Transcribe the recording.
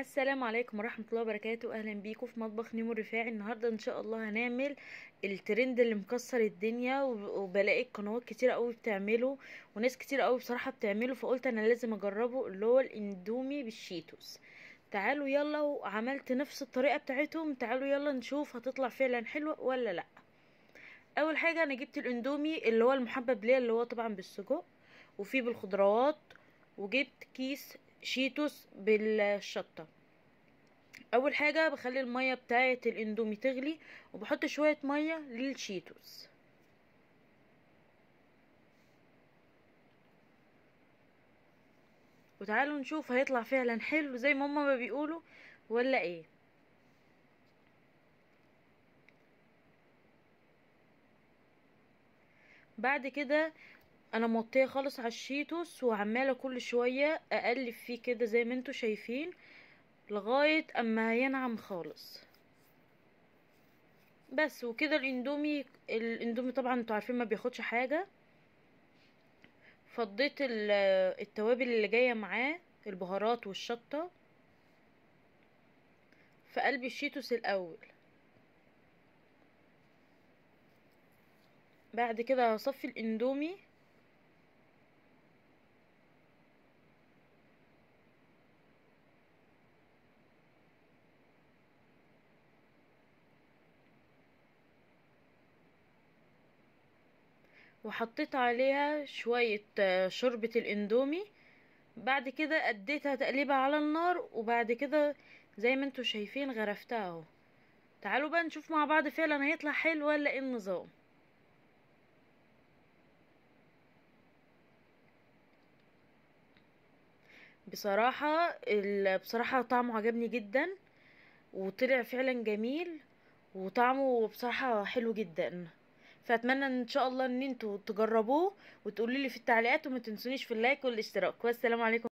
السلام عليكم ورحمة الله وبركاته اهلا بيكم في مطبخ نيمو الرفاعي النهاردة ان شاء الله هنعمل الترند اللي مكسر الدنيا وب- وبلاقي قنوات كتير قوي بتعمله وناس كتير قوي بصراحة بتعمله فقلت انا لازم اجربه اللي هو الاندومي بالشيتوس تعالوا يلا وعملت نفس الطريقة بتاعتهم تعالوا يلا نشوف هتطلع فعلا حلوة ولا لا اول حاجة انا جبت الاندومي اللي هو المحبب ليا اللي هو طبعا بالسجق وفيه بالخضروات وجبت كيس شيتوس بالشطة اول حاجة بخلي المية بتاعة الاندومي تغلي وبحط شوية مية للشيتوس وتعالوا نشوف هيطلع فعلا حلو زي ما هما ما بيقولوا ولا ايه بعد كده انا موطيه خالص على الشيتوس وعماله كل شويه اقلب فيه كده زي ما انتوا شايفين لغايه اما ينعم خالص بس وكده الاندومي الاندومي طبعا انتوا عارفين ما بياخدش حاجه فضيت التوابل اللي جايه معاه البهارات والشطه في قلب الشيتوس الاول بعد كده هصفي الاندومي وحطيت عليها شوية شوربة الاندومي بعد كده اديتها تقليبة على النار وبعد كده زي ما انتوا شايفين غرفتها اهو تعالوا بقى نشوف مع بعض فعلا هيطلع حلو ولا ايه النظام بصراحة بصراحة طعمه عجبني جدا وطلع فعلا جميل وطعمه بصراحة حلو جدا فاتمنى ان شاء الله ان انتوا تجربوه وتقولوا لي في التعليقات وما تنسونيش في اللايك والاشتراك والسلام عليكم